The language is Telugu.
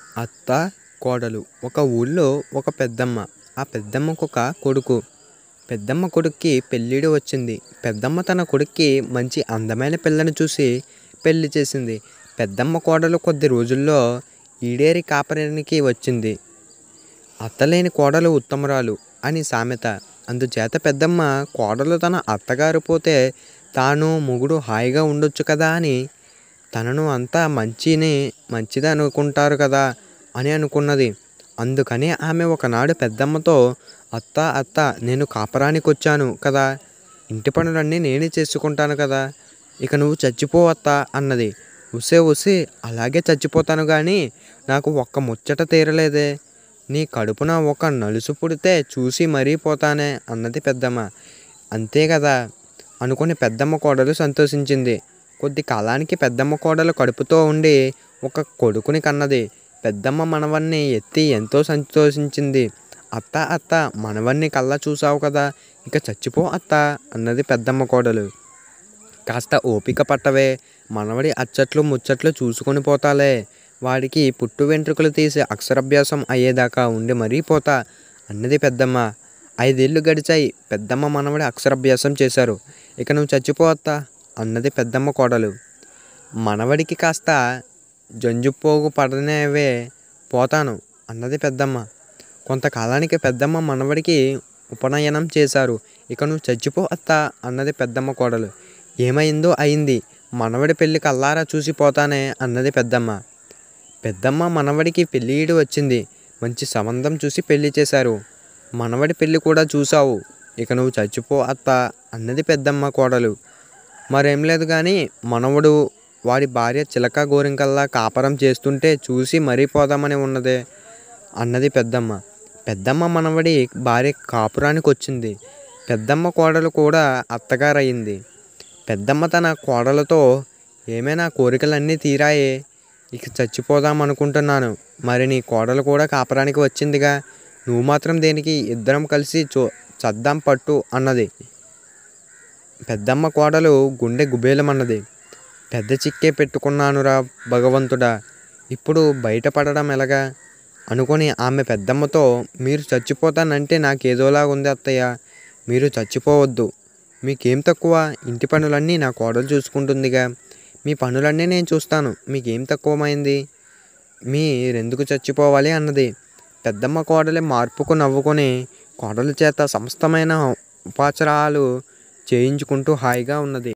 అత్త కోడలు ఒక ఊళ్ళో ఒక పెద్దమ్మ ఆ పెద్దమ్మకు ఒక కొడుకు పెద్దమ్మ కొడుక్కి పెళ్ళిడు వచ్చింది పెద్దమ్మ తన కొడుక్కి మంచి అందమైన పిల్లని చూసి పెళ్లి చేసింది పెద్దమ్మ కోడలు కొద్ది రోజుల్లో ఈడేరి కాపరానికి వచ్చింది అత్తలేని కోడలు ఉత్తమరాలు అని సామెత అందుచేత పెద్దమ్మ కోడలు తన అత్తగారు పోతే తాను మొగుడు హాయిగా ఉండొచ్చు కదా అని తనను అంతా మంచిని మంచిది అనుకుంటారు కదా అని అనుకున్నది అందుకని ఆమె ఒకనాడు పెద్దమ్మతో అత్త అత్త నేను కాపరానికి వచ్చాను కదా ఇంటి పనులన్నీ నేనే చేసుకుంటాను కదా ఇక నువ్వు చచ్చిపో అత్త అన్నది ఉసే ఉసి అలాగే చచ్చిపోతాను కానీ నాకు ఒక్క ముచ్చట తీరలేదే నీ కడుపున ఒక నలుసు పుడితే చూసి మరీ పోతానే అన్నది పెద్దమ్మ అంతే కదా అనుకుని పెద్దమ్మ కోడలు సంతోషించింది కొద్ది కాలానికి పెద్దమ్మ కోడలు కడుపుతో ఉండి ఒక కొడుకుని కన్నది పెద్దమ్మ మనవన్ని ఎత్తి ఎంతో సంతోషించింది అత్త అత్త మనవన్ని కల్లా చూసావు కదా ఇక చచ్చిపో అత్త అన్నది పెద్దమ్మ కోడలు కాస్త ఓపిక పట్టవే మనవడి అచ్చట్లు ముచ్చట్లు చూసుకొని పోతాలే వాడికి పుట్టు వెంట్రుకలు తీసి అక్షరాభ్యాసం అయ్యేదాకా ఉండి మరీ పోతా అన్నది పెద్దమ్మ ఐదేళ్లు గడిచాయి పెద్దమ్మ మనవడి అక్షరాభ్యాసం చేశారు ఇక నువ్వు చచ్చిపోవత్తా అన్నది పెద్దమ్మ కోడలు మనవడికి కాస్త జంజుపోగు పడనేవే పోతాను అన్నది పెద్దమ్మ కొంతకాలానికి పెద్దమ్మ మనవడికి ఉపనయనం చేశారు ఇక నువ్వు చచ్చిపో అత్త అన్నది పెద్దమ్మ కోడలు ఏమైందో అయింది మనవడి పెళ్లి కల్లారా చూసి పోతానే అన్నది పెద్దమ్మ పెద్దమ్మ మనవడికి పెళ్ళిడు వచ్చింది మంచి సంబంధం చూసి పెళ్లి చేశారు మనవడి పెళ్లి కూడా చూసావు ఇక నువ్వు చచ్చిపో అత్త అన్నది పెద్దమ్మ కోడలు మరేం లేదు కానీ మనవడు వాడి భార్య చిలక గోరింకల్లా కాపరం చేస్తుంటే చూసి మరీ పోదామని ఉన్నదే అన్నది పెద్దమ్మ పెద్దమ్మ మనవడి భార్య కాపురానికి వచ్చింది పెద్దమ్మ కోడలు కూడా అత్తగారయింది పెద్దమ్మ తన కోడలతో ఏమైనా కోరికలన్నీ తీరాయే ఇక చచ్చిపోదాం అనుకుంటున్నాను మరి నీ కోడలు కూడా కాపరానికి వచ్చిందిగా నువ్వు మాత్రం దేనికి ఇద్దరం కలిసి చూ చద్దాం పట్టు అన్నది పెద్దమ్మ కోడలు గుండె గుబేలమన్నది పెద్ద చిక్కే పెట్టుకున్నానురా భగవంతుడా ఇప్పుడు బయటపడడం ఎలాగా అనుకొని ఆమె పెద్దమ్మతో మీరు చచ్చిపోతానంటే నాకేదోలా ఉంది అత్తయ్య మీరు చచ్చిపోవద్దు మీకేం తక్కువ ఇంటి పనులన్నీ నా కోడలు చూసుకుంటుందిగా మీ పనులన్నీ నేను చూస్తాను మీకేం తక్కువమైంది మీరెందుకు చచ్చిపోవాలి అన్నది పెద్దమ్మ కోడలి మార్పుకు నవ్వుకొని కోడలి చేత సమస్తమైన ఉపాచారాలు చేయించుకుంటూ హాయిగా ఉన్నది